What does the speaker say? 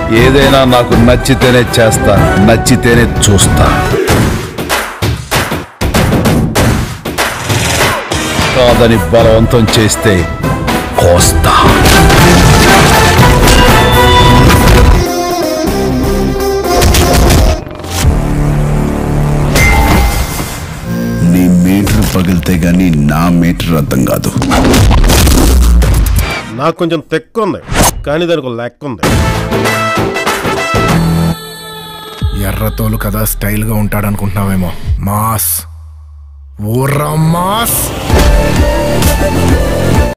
ఏదైనా నాకు నచ్చితేనే చేస్తా నచ్చితేనే చూస్తా కాదని బలవంతం చేస్తే కోస్తా నీ మీటర్ పగిలితే గానీ నా మీటర్ అర్థం కాదు నాకు కొంచెం తెక్కు ఉంది కానీ దానికి ఒక లెక్క ఉంది ఎర్రతోలు కదా స్టైల్గా ఉంటాడనుకుంటున్నావేమో మాస్ ఊర్రా మాస్